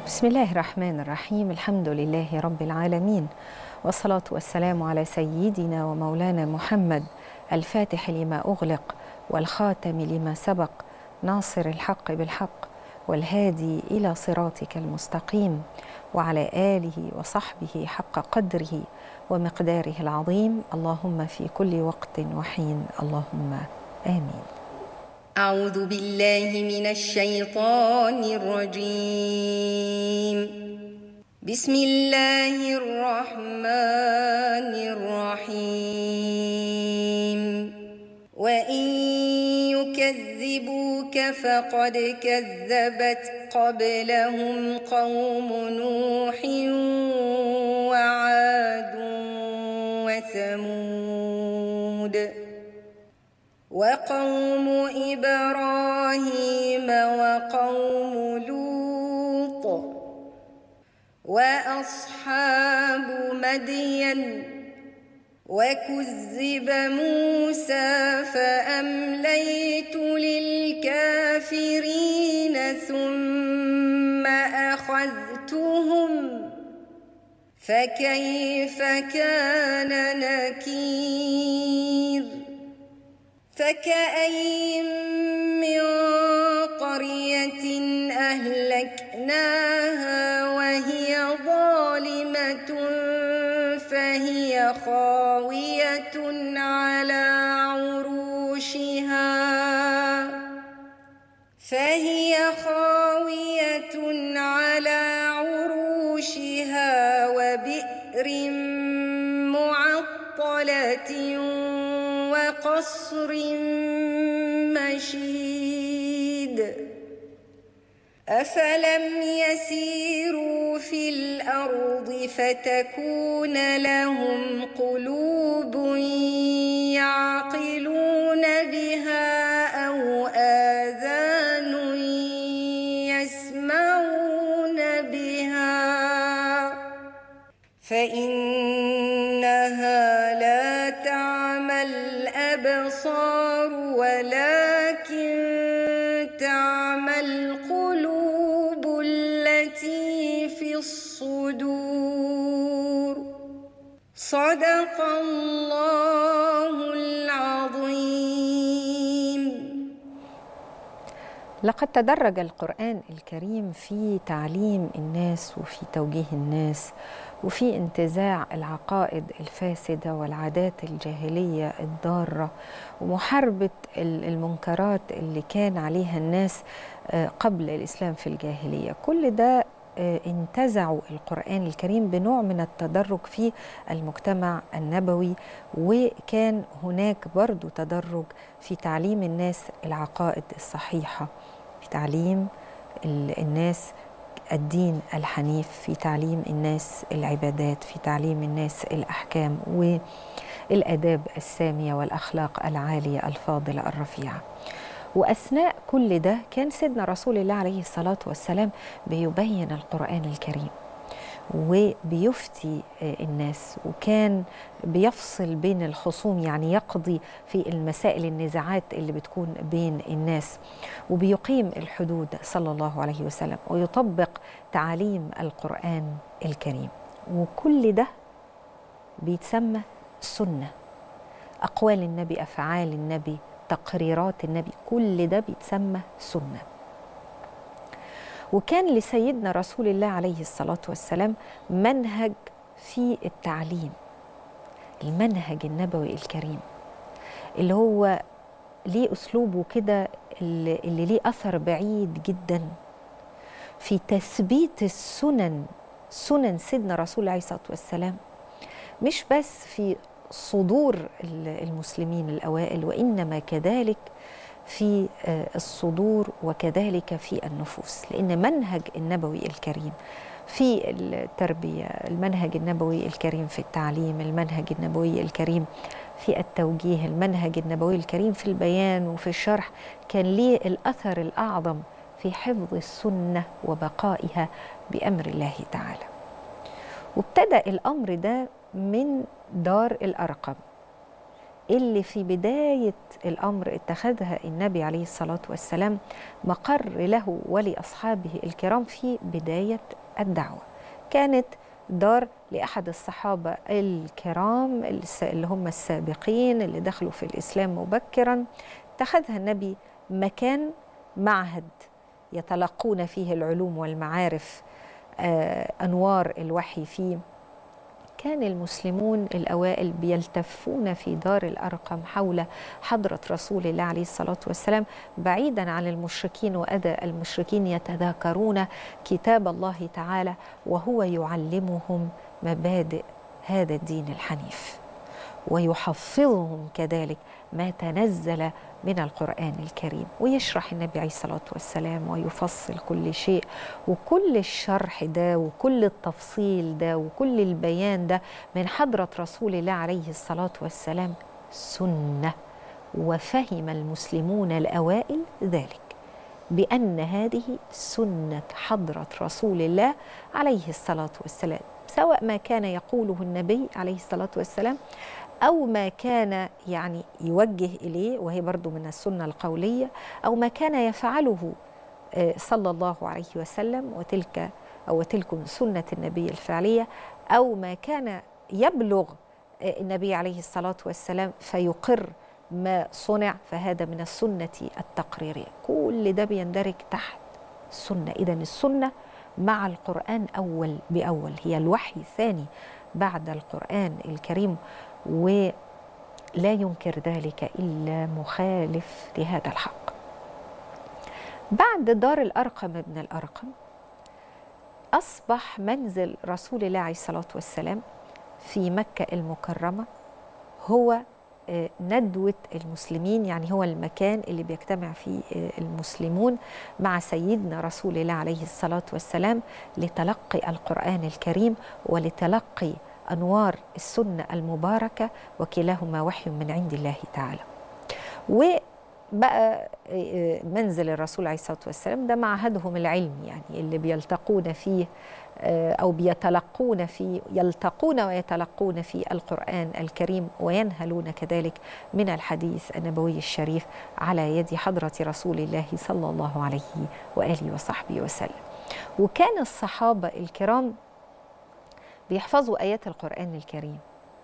بسم الله الرحمن الرحيم الحمد لله رب العالمين والصلاة والسلام على سيدنا ومولانا محمد الفاتح لما أغلق والخاتم لما سبق ناصر الحق بالحق والهادي إلى صراطك المستقيم وعلى آله وصحبه حق قدره ومقداره العظيم اللهم في كل وقت وحين اللهم آمين أعوذ بالله من الشيطان الرجيم بسم الله الرحمن الرحيم وإن يكذبوك فقد كذبت قبلهم قوم نوح وعاد وثمود وقوم إبراهيم وقوم لوط وأصحاب مدين وكذب موسى فأمليت للكافرين ثم أخذتهم فكيف كان نكير فكأين من قرية أهلكناها وهي ظالمة فهي خاوية على عروشها فهي خاوية على عروشها وبئر معطلة وقصر مشيد أفلم يسيروا في الأرض فتكون لهم قلوب يعقلون بها أو آذان يسمعون بها فإنها لا تعمى الأبصار ولكن تعمى القلوب التي في الصدور صدق الله العظيم لقد تدرج القرآن الكريم في تعليم الناس وفي توجيه الناس وفي انتزاع العقائد الفاسدة والعادات الجاهلية الضارة ومحاربة المنكرات اللي كان عليها الناس قبل الإسلام في الجاهلية كل ده انتزعوا القرآن الكريم بنوع من التدرج في المجتمع النبوي وكان هناك برضو تدرج في تعليم الناس العقائد الصحيحة في تعليم الناس الدين الحنيف في تعليم الناس العبادات في تعليم الناس الأحكام والآداب السامية والأخلاق العالية الفاضلة الرفيعة واثناء كل ده كان سيدنا رسول الله عليه الصلاه والسلام بيبين القران الكريم وبيفتي الناس وكان بيفصل بين الخصوم يعني يقضي في المسائل النزاعات اللي بتكون بين الناس وبيقيم الحدود صلى الله عليه وسلم ويطبق تعاليم القران الكريم وكل ده بيتسمى سنه اقوال النبي افعال النبي تقريرات النبي كل ده بيتسمى سنه وكان لسيدنا رسول الله عليه الصلاه والسلام منهج في التعليم المنهج النبوي الكريم اللي هو ليه اسلوبه كده اللي, اللي ليه اثر بعيد جدا في تثبيت السنن سنن سيدنا رسول الله عليه الصلاه والسلام مش بس في صدور المسلمين الاوائل وانما كذلك في الصدور وكذلك في النفوس لان منهج النبوي الكريم في التربيه المنهج النبوي الكريم في التعليم المنهج النبوي الكريم في التوجيه المنهج النبوي الكريم في البيان وفي الشرح كان ليه الاثر الاعظم في حفظ السنه وبقائها بامر الله تعالى وابتدا الامر ده من دار الارقم اللي في بداية الأمر اتخذها النبي عليه الصلاة والسلام مقر له ولأصحابه الكرام في بداية الدعوة كانت دار لأحد الصحابة الكرام اللي هم السابقين اللي دخلوا في الإسلام مبكرا اتخذها النبي مكان معهد يتلقون فيه العلوم والمعارف آه أنوار الوحي فيه كان المسلمون الأوائل بيلتفون في دار الأرقم حول حضرة رسول الله عليه الصلاة والسلام بعيدا عن المشركين وأذى المشركين يتذاكرون كتاب الله تعالى وهو يعلمهم مبادئ هذا الدين الحنيف ويحفظهم كذلك ما تنزل من القرآن الكريم ويشرح النبي عليه الصلاة والسلام ويفصل كل شيء وكل الشرح ده وكل التفصيل ده وكل البيان ده من حضرة رسول الله عليه الصلاة والسلام سنة وفهم المسلمون الأوائل ذلك بأن هذه سنة حضرة رسول الله عليه الصلاة والسلام سواء ما كان يقوله النبي عليه الصلاة والسلام أو ما كان يعني يوجه إليه وهي برضو من السنة القولية أو ما كان يفعله صلى الله عليه وسلم وتلك أو تلكم سنة النبي الفعلية أو ما كان يبلغ النبي عليه الصلاة والسلام فيقر ما صنع فهذا من السنة التقريرية كل ده بيندرج تحت السنة إذا السنة مع القرآن أول بأول هي الوحي الثاني بعد القرآن الكريم ولا ينكر ذلك الا مخالف لهذا الحق. بعد دار الارقم ابن الارقم اصبح منزل رسول الله عليه الصلاه والسلام في مكه المكرمه هو ندوه المسلمين يعني هو المكان اللي بيجتمع فيه المسلمون مع سيدنا رسول الله عليه الصلاه والسلام لتلقي القران الكريم ولتلقي انوار السنه المباركه وكلاهما وحي من عند الله تعالى. وبقى منزل الرسول عليه الصلاه والسلام ده معهدهم العلمي يعني اللي بيلتقون فيه او بيتلقون فيه يلتقون ويتلقون في القران الكريم وينهلون كذلك من الحديث النبوي الشريف على يد حضره رسول الله صلى الله عليه واله وصحبه وسلم. وكان الصحابه الكرام بيحفظوا آيات القرآن الكريم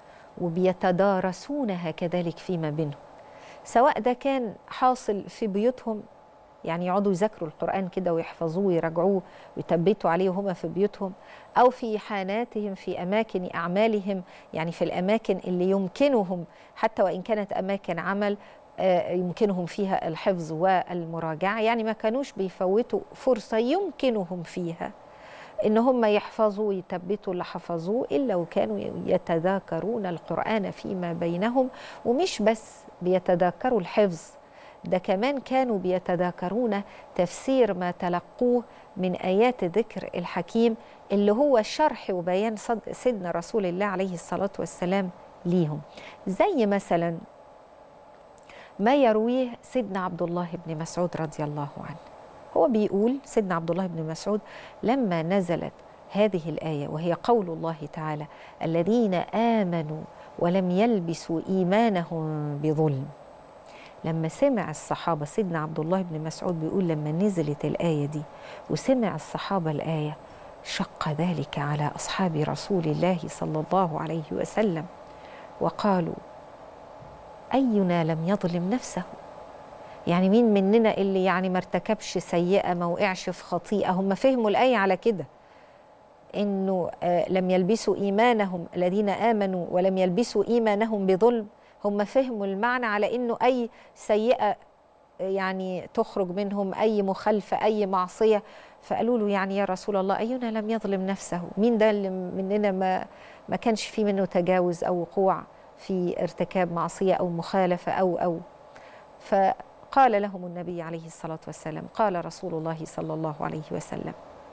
وبيتدارسونها كذلك فيما بينهم سواء ده كان حاصل في بيوتهم يعني يقعدوا يذاكروا القرآن كده ويحفظوه ويراجعوه ويثبتوا عليه وهما في بيوتهم أو في حاناتهم في أماكن أعمالهم يعني في الأماكن اللي يمكنهم حتى وإن كانت أماكن عمل يمكنهم فيها الحفظ والمراجعة يعني ما كانوش بيفوتوا فرصة يمكنهم فيها ان هم يحفظوا ويثبتوا اللي حفظوه الا وكانوا يتذاكرون القران فيما بينهم ومش بس بيتذاكروا الحفظ ده كمان كانوا بيتذاكرون تفسير ما تلقوه من ايات ذكر الحكيم اللي هو شرح وبيان سيدنا رسول الله عليه الصلاه والسلام ليهم زي مثلا ما يرويه سيدنا عبد الله بن مسعود رضي الله عنه هو بيقول سيدنا عبد الله بن مسعود لما نزلت هذه الآية وهي قول الله تعالى الذين آمنوا ولم يلبسوا إيمانهم بظلم لما سمع الصحابة سيدنا عبد الله بن مسعود بيقول لما نزلت الآية دي وسمع الصحابة الآية شق ذلك على أصحاب رسول الله صلى الله عليه وسلم وقالوا أينا لم يظلم نفسه يعني مين مننا اللي يعني ما ارتكبش سيئة ما وقعش في خطيئة هم فهموا الآية على كده إنه آه لم يلبسوا إيمانهم الذين آمنوا ولم يلبسوا إيمانهم بظلم هم فهموا المعنى على إنه أي سيئة يعني تخرج منهم أي مخالفة أي معصية فقالوا له يعني يا رسول الله أينا لم يظلم نفسه مين ده اللي مننا ما ما كانش فيه منه تجاوز أو وقوع في ارتكاب معصية أو مخالفة أو أو فقال لهم النبي عليه الصلاة والسلام قال رسول الله صلى الله عليه وسلم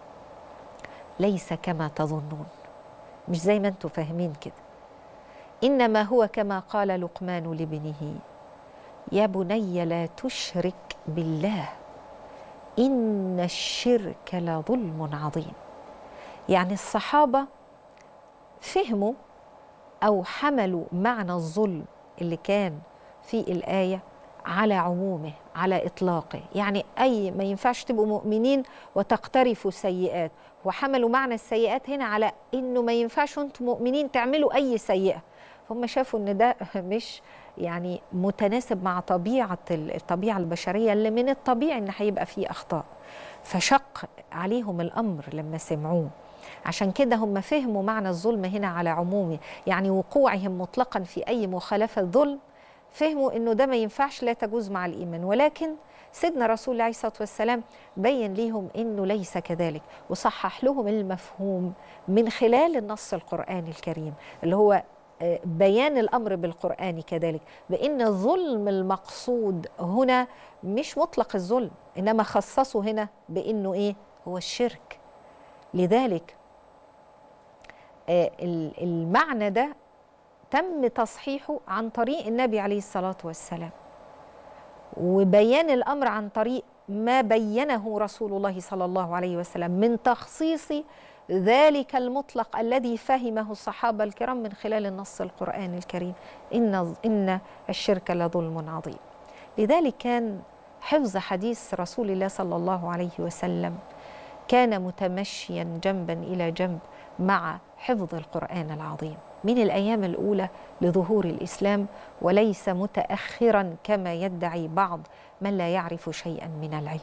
ليس كما تظنون مش زي ما انتم فاهمين كده إنما هو كما قال لقمان لابنه يا بني لا تشرك بالله إن الشرك لظلم عظيم يعني الصحابة فهموا أو حملوا معنى الظلم اللي كان في الآية على عمومه على إطلاقه يعني أي ما ينفعش تبقوا مؤمنين وتقترفوا سيئات وحملوا معنى السيئات هنا على إنه ما ينفعش أنتم مؤمنين تعملوا أي سيئة هم شافوا إن ده مش يعني متناسب مع طبيعة الطبيعة البشرية اللي من الطبيعي إن هيبقى فيه أخطاء فشق عليهم الأمر لما سمعوه عشان كده هم فهموا معنى الظلم هنا على عمومه يعني وقوعهم مطلقا في أي مخالفة ظلم فهموا انه ده ما ينفعش لا تجوز مع الايمان ولكن سيدنا رسول الله عليه الصلاه والسلام بين ليهم انه ليس كذلك وصحح لهم المفهوم من خلال النص القراني الكريم اللي هو بيان الامر بالقران كذلك بان الظلم المقصود هنا مش مطلق الظلم انما خصصه هنا بانه ايه هو الشرك لذلك المعنى ده تم تصحيحه عن طريق النبي عليه الصلاه والسلام وبيان الامر عن طريق ما بينه رسول الله صلى الله عليه وسلم من تخصيص ذلك المطلق الذي فهمه الصحابه الكرام من خلال النص القراني الكريم ان ان الشرك لظلم عظيم لذلك كان حفظ حديث رسول الله صلى الله عليه وسلم كان متمشيا جنبا الى جنب مع حفظ القران العظيم من الايام الاولى لظهور الاسلام وليس متاخرا كما يدعي بعض من لا يعرف شيئا من العلم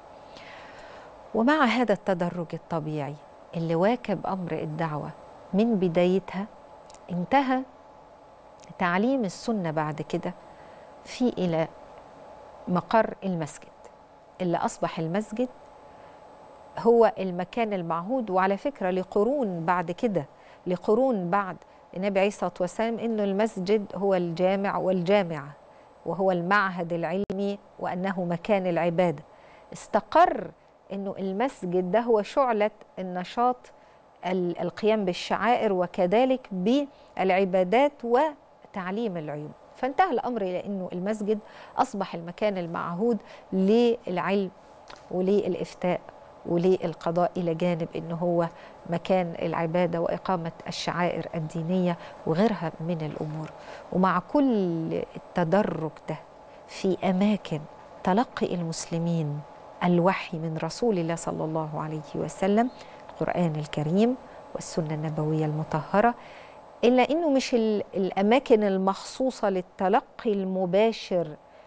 ومع هذا التدرج الطبيعي اللي واكب امر الدعوه من بدايتها انتهى تعليم السنه بعد كده في الى مقر المسجد اللي اصبح المسجد هو المكان المعهود وعلى فكره لقرون بعد كده لقرون بعد النبي عليه الصلاه والسلام انه المسجد هو الجامع والجامعه وهو المعهد العلمي وانه مكان العباده استقر انه المسجد ده هو شعله النشاط القيام بالشعائر وكذلك بالعبادات وتعليم العلوم فانتهى الامر الى انه المسجد اصبح المكان المعهود للعلم وللافتاء وللقضاء الى جانب انه هو مكان العباده واقامه الشعائر الدينيه وغيرها من الامور ومع كل التدرج ده في اماكن تلقي المسلمين الوحي من رسول الله صلى الله عليه وسلم القران الكريم والسنه النبويه المطهره الا انه مش الاماكن المخصوصه للتلقي المباشر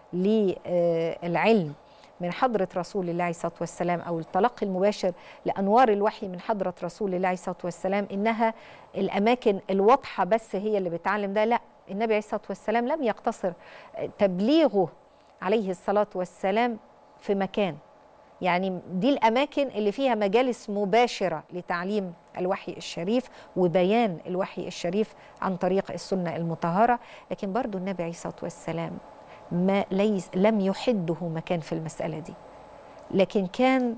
للعلم من حضرة رسول الله عليه الصلاة والسلام أو التلقي المباشر لأنوار الوحي من حضرة رسول الله عليه الصلاة والسلام إنها الأماكن الواضحة بس هي اللي بتعلم ده لا النبي عليه الصلاة والسلام لم يقتصر تبليغه عليه الصلاة والسلام في مكان يعني دي الأماكن اللي فيها مجالس مباشرة لتعليم الوحي الشريف وبيان الوحي الشريف عن طريق السنة المطهرة لكن برضو النبي عليه الصلاة والسلام ما ليس لم يحده مكان في المسألة دي لكن كان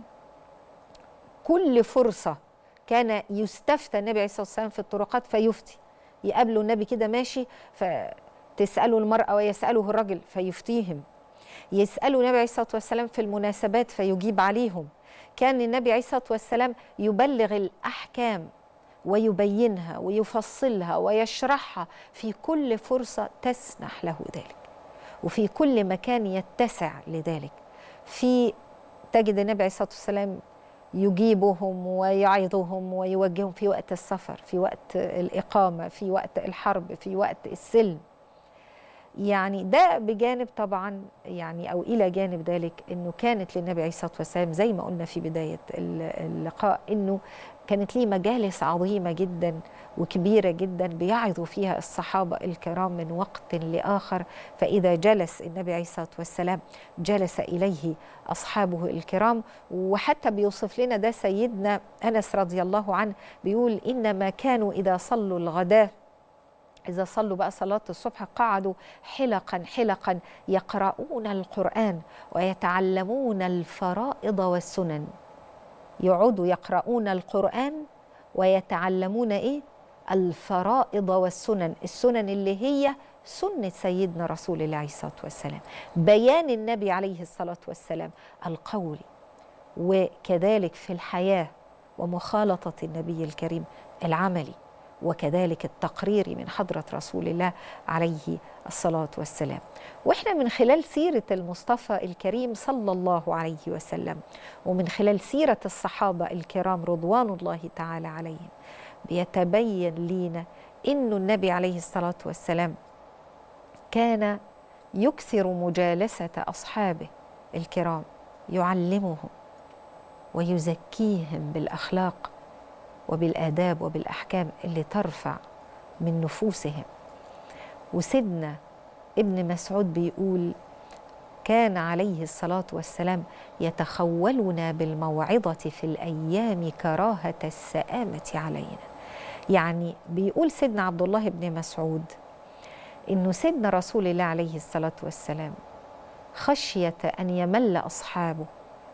كل فرصة كان يستفتى النبي عليه الصلاة والسلام في الطرقات فيفتي يقابله النبي كده ماشي فتسأله المرأة ويسأله الرجل فيفتيهم يسأله النبي عليه الصلاة والسلام في المناسبات فيجيب عليهم كان النبي عليه الصلاة والسلام يبلغ الأحكام ويبينها ويفصلها ويشرحها في كل فرصة تسنح له ذلك وفي كل مكان يتسع لذلك في تجد النبي عليه الصلاه والسلام يجيبهم ويعظهم ويوجههم في وقت السفر في وقت الاقامه في وقت الحرب في وقت السلم يعني ده بجانب طبعا يعني او الى جانب ذلك انه كانت للنبي عليه الصلاه والسلام زي ما قلنا في بدايه اللقاء انه كانت ليه مجالس عظيمه جدا وكبيره جدا بيعظ فيها الصحابه الكرام من وقت لاخر فاذا جلس النبي عليه الصلاه والسلام جلس اليه اصحابه الكرام وحتى بيوصف لنا ده سيدنا انس رضي الله عنه بيقول انما كانوا اذا صلوا الغداه إذا صلوا بقى صلاة الصبح قعدوا حلقا حلقا يقرؤون القرآن ويتعلمون الفرائض والسنن يقعدوا يقرؤون القرآن ويتعلمون إيه؟ الفرائض والسنن السنن اللي هي سنة سيدنا رسول الله عليه الصلاة والسلام بيان النبي عليه الصلاة والسلام القولي وكذلك في الحياة ومخالطة النبي الكريم العملي وكذلك التقرير من حضرة رسول الله عليه الصلاة والسلام وإحنا من خلال سيرة المصطفى الكريم صلى الله عليه وسلم ومن خلال سيرة الصحابة الكرام رضوان الله تعالى عليهم بيتبين لينا إنه النبي عليه الصلاة والسلام كان يكثر مجالسة أصحابه الكرام يعلمهم ويزكيهم بالأخلاق وبالآداب وبالأحكام اللي ترفع من نفوسهم وسيدنا ابن مسعود بيقول كان عليه الصلاة والسلام يتخولنا بالموعظة في الأيام كراهة السآمة علينا يعني بيقول سيدنا عبد الله بن مسعود إنه سيدنا رسول الله عليه الصلاة والسلام خشية أن يمل أصحابه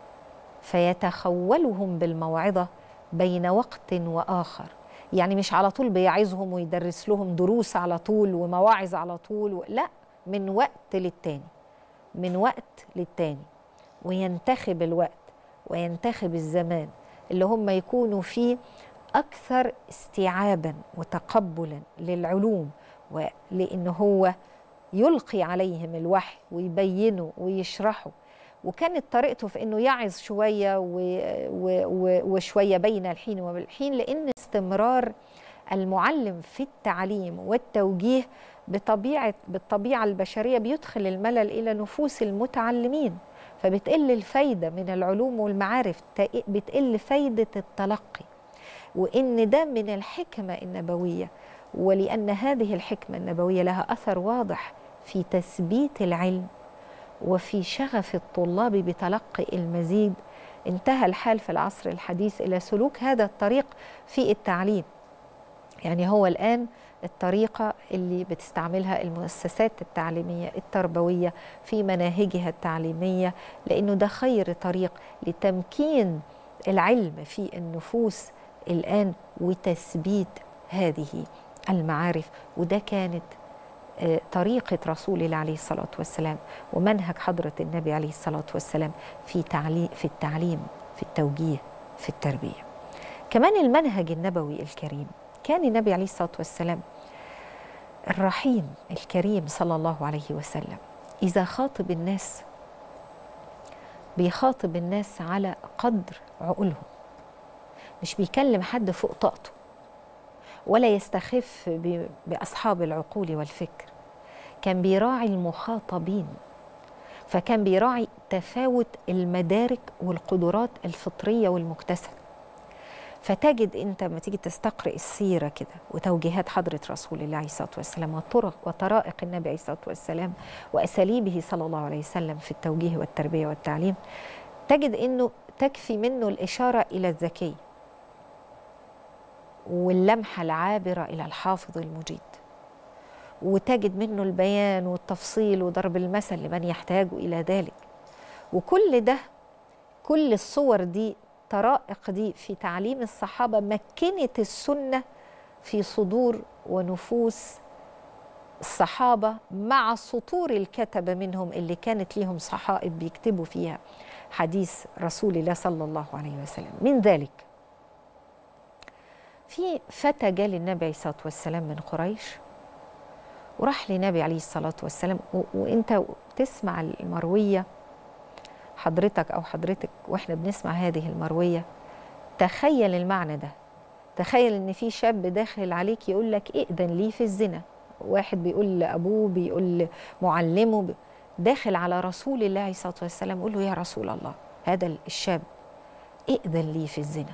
فيتخولهم بالموعظة بين وقت وآخر يعني مش على طول بيعظهم ويدرس لهم دروس على طول ومواعظ على طول و... لا من وقت للتاني من وقت للتاني وينتخب الوقت وينتخب الزمان اللي هم يكونوا فيه أكثر استيعابا وتقبلا للعلوم ولأن هو يلقي عليهم الوحي ويبينه ويشرحه وكانت طريقته في انه يعظ شويه و و و وشويه بين الحين والحين لان استمرار المعلم في التعليم والتوجيه بطبيعه بالطبيعه البشريه بيدخل الملل الى نفوس المتعلمين فبتقل الفايده من العلوم والمعارف بتقل فايده التلقي وان ده من الحكمه النبويه ولان هذه الحكمه النبويه لها اثر واضح في تثبيت العلم وفي شغف الطلاب بتلقي المزيد انتهى الحال في العصر الحديث الى سلوك هذا الطريق في التعليم يعني هو الان الطريقه اللي بتستعملها المؤسسات التعليميه التربويه في مناهجها التعليميه لانه ده خير طريق لتمكين العلم في النفوس الان وتثبيت هذه المعارف وده كانت طريقة رسول الله عليه الصلاة والسلام ومنهج حضرة النبي عليه الصلاة والسلام في تعليم في التعليم في التوجيه في التربية كمان المنهج النبوي الكريم كان النبي عليه الصلاة والسلام الرحيم الكريم صلى الله عليه وسلم إذا خاطب الناس بيخاطب الناس على قدر عقولهم مش بيكلم حد فوق طاقته ولا يستخف باصحاب العقول والفكر كان بيراعي المخاطبين فكان بيراعي تفاوت المدارك والقدرات الفطريه والمكتسبه فتجد انت لما تيجي تستقرئ السيره كده وتوجيهات حضره رسول الله عليه الصلاه والسلام وطرق وطرائق النبي عليه الصلاه والسلام واساليبه صلى الله عليه وسلم في التوجيه والتربيه والتعليم تجد انه تكفي منه الاشاره الى الذكي واللمحة العابرة إلى الحافظ المجيد وتجد منه البيان والتفصيل وضرب المثل لمن يحتاج إلى ذلك وكل ده كل الصور دي طرائق دي في تعليم الصحابة مكنت السنة في صدور ونفوس الصحابة مع سطور الكتبة منهم اللي كانت ليهم صحائف بيكتبوا فيها حديث رسول الله صلى الله عليه وسلم من ذلك في فتى جاء للنبي عليه الصلاه والسلام من قريش وراح للنبي عليه الصلاه والسلام و... وانت تسمع المرويه حضرتك او حضرتك واحنا بنسمع هذه المرويه تخيل المعنى ده تخيل ان في شاب داخل عليك يقول لك ائذن لي في الزنا واحد بيقول لابوه بيقول لمعلمه ب... داخل على رسول الله عليه الصلاه والسلام يقول له يا رسول الله هذا الشاب ائذن لي في الزنا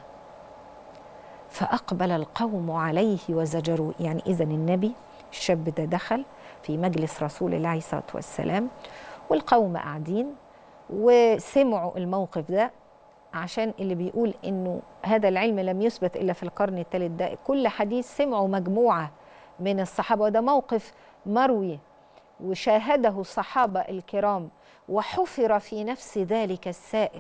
فأقبل القوم عليه وزجروه يعني إذا النبي الشاب ده دخل في مجلس رسول الله عليه الصلاة والسلام والقوم قاعدين وسمعوا الموقف ده عشان اللي بيقول انه هذا العلم لم يثبت الا في القرن الثالث ده كل حديث سمعوا مجموعه من الصحابه وده موقف مروي وشاهده الصحابه الكرام وحفر في نفس ذلك السائل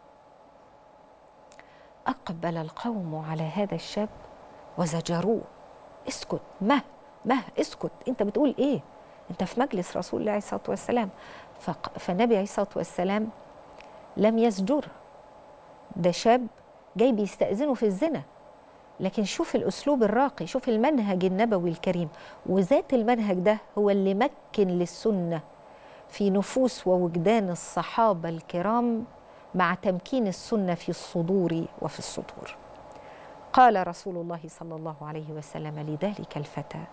أقبل القوم على هذا الشاب وزجروه اسكت مه مه اسكت انت بتقول ايه انت في مجلس رسول الله عليه الصلاه والسلام فالنبي عليه الصلاه والسلام لم يزجر ده شاب جاي بيستأذنه في الزنا لكن شوف الأسلوب الراقي شوف المنهج النبوي الكريم وذات المنهج ده هو اللي مكن للسنة في نفوس ووجدان الصحابة الكرام مع تمكين السنة في الصدور وفي الصدور قال رسول الله صلى الله عليه وسلم لذلك الفتى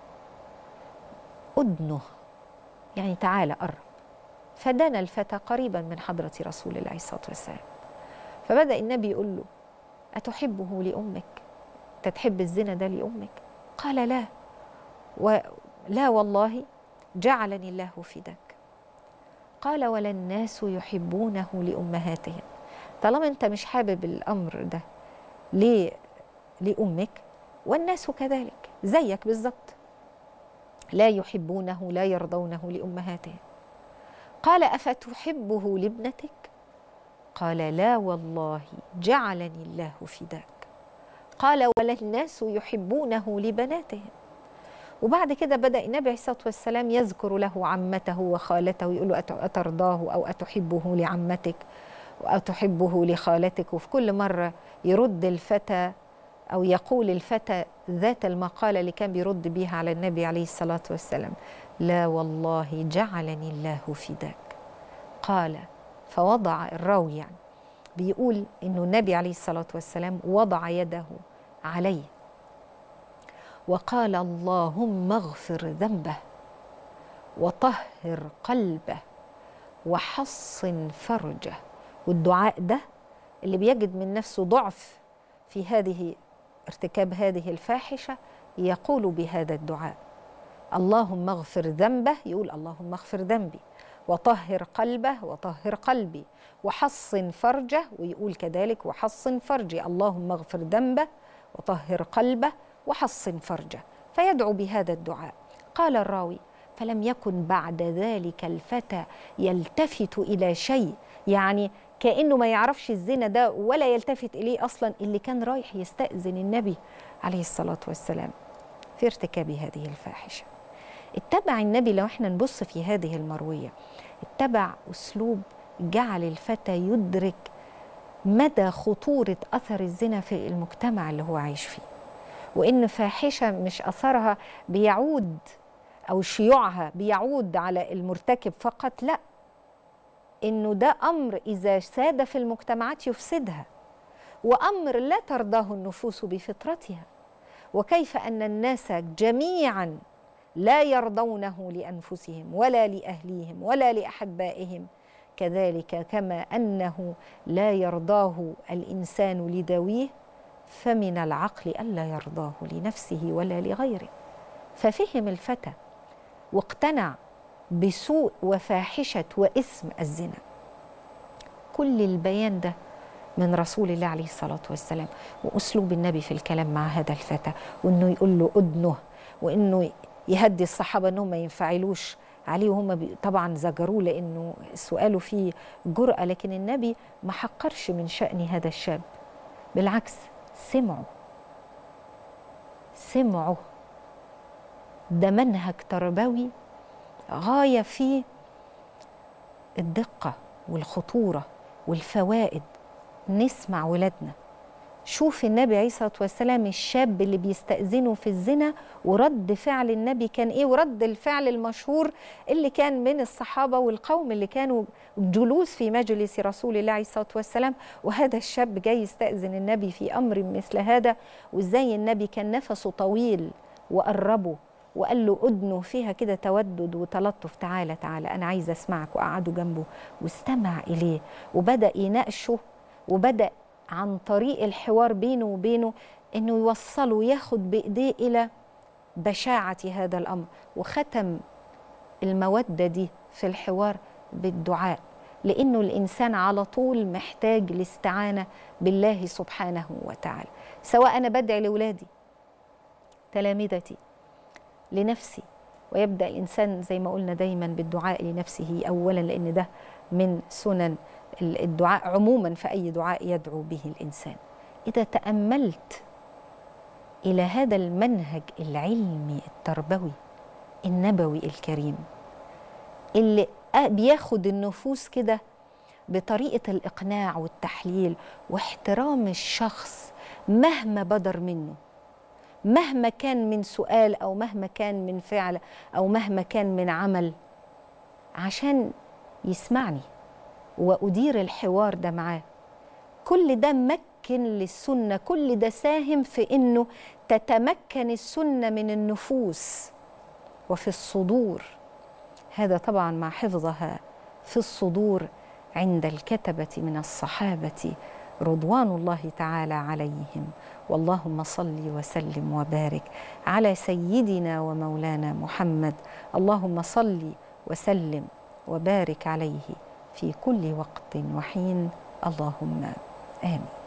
أدنه يعني تعالى قرب فدنا الفتى قريبا من حضرة رسول الله صلى الله عليه وسلم فبدأ النبي يقول له أتحبه لأمك تتحب الزنا ده لأمك قال لا ولا والله جعلني الله فداك قال ولا الناس يحبونه لأمهاتهم طالما أنت مش حابب الأمر ده ليه لأمك والناس كذلك زيك بالظبط لا يحبونه لا يرضونه لأمهاتهم قال أفتحبه لابنتك قال لا والله جعلني الله فداك قال ولا الناس يحبونه لبناتهم وبعد كده بدأ النبي عليه الصلاة والسلام يذكر له عمته وخالته ويقول له أترضاه أو أتحبه لعمتك أو تحبه لخالتك وفي كل مرة يرد الفتى أو يقول الفتى ذات المقالة اللي كان بيرد بيها على النبي عليه الصلاة والسلام لا والله جعلني الله فداك قال فوضع الراوي يعني بيقول انه النبي عليه الصلاه والسلام وضع يده عليه وقال اللهم اغفر ذنبه وطهر قلبه وحصن فرجه والدعاء ده اللي بيجد من نفسه ضعف في هذه ارتكاب هذه الفاحشه يقول بهذا الدعاء اللهم اغفر ذنبه يقول اللهم اغفر ذنبي وطهر قلبه وطهر قلبي وحصن فرجه ويقول كذلك وحصن فرجي اللهم اغفر ذنبه وطهر قلبه وحصن فرجه فيدعو بهذا الدعاء قال الراوي فلم يكن بعد ذلك الفتى يلتفت الى شيء يعني كانه ما يعرفش الزنا ده ولا يلتفت اليه اصلا اللي كان رايح يستاذن النبي عليه الصلاه والسلام في ارتكاب هذه الفاحشه اتبع النبي لو احنا نبص في هذه المرويه اتبع اسلوب جعل الفتى يدرك مدى خطوره اثر الزنا في المجتمع اللي هو عايش فيه وان فاحشه مش اثرها بيعود او شيوعها بيعود على المرتكب فقط لا انه ده امر اذا ساد في المجتمعات يفسدها وامر لا ترضاه النفوس بفطرتها وكيف ان الناس جميعا لا يرضونه لانفسهم ولا لاهليهم ولا لاحبائهم كذلك كما انه لا يرضاه الانسان لذويه فمن العقل الا يرضاه لنفسه ولا لغيره ففهم الفتى واقتنع بسوء وفاحشه واثم الزنا كل البيان ده من رسول الله عليه الصلاه والسلام واسلوب النبي في الكلام مع هذا الفتى وانه يقول له ادنه وانه يهدي الصحابه انهم ما ينفعلوش عليه وهم طبعا زجروه لانه سؤاله فيه جرأه لكن النبي ما حقرش من شأن هذا الشاب بالعكس سمعوا سمعوا ده منهج تربوي غايه في الدقه والخطوره والفوائد نسمع ولادنا شوف النبي عليه الصلاه والسلام الشاب اللي بيستأذنه في الزنا ورد فعل النبي كان ايه ورد الفعل المشهور اللي كان من الصحابه والقوم اللي كانوا جلوس في مجلس رسول الله عليه الصلاه والسلام وهذا الشاب جاي يستأذن النبي في امر مثل هذا وازاي النبي كان نفسه طويل وقربه وقال له ادنه فيها كده تودد وتلطف تعالى تعالى انا عايزه اسمعك وقعدوا جنبه واستمع اليه وبدا يناقشه وبدا عن طريق الحوار بينه وبينه انه يوصله ياخد بايديه الى بشاعه هذا الامر وختم الموده دي في الحوار بالدعاء لانه الانسان على طول محتاج الاستعانه بالله سبحانه وتعالى سواء انا بدعي لاولادي تلامذتي لنفسي ويبدا الانسان زي ما قلنا دايما بالدعاء لنفسه اولا لان ده من سنن الدعاء عموما في اي دعاء يدعو به الانسان اذا تاملت الى هذا المنهج العلمي التربوي النبوي الكريم اللي بياخد النفوس كده بطريقه الاقناع والتحليل واحترام الشخص مهما بدر منه مهما كان من سؤال او مهما كان من فعل او مهما كان من عمل عشان يسمعني وادير الحوار ده معاه كل ده مكن للسنه كل ده ساهم في انه تتمكن السنه من النفوس وفي الصدور هذا طبعا مع حفظها في الصدور عند الكتبه من الصحابه رضوان الله تعالى عليهم واللهم صل وسلم وبارك على سيدنا ومولانا محمد اللهم صل وسلم وبارك عليه في كل وقت وحين اللهم امين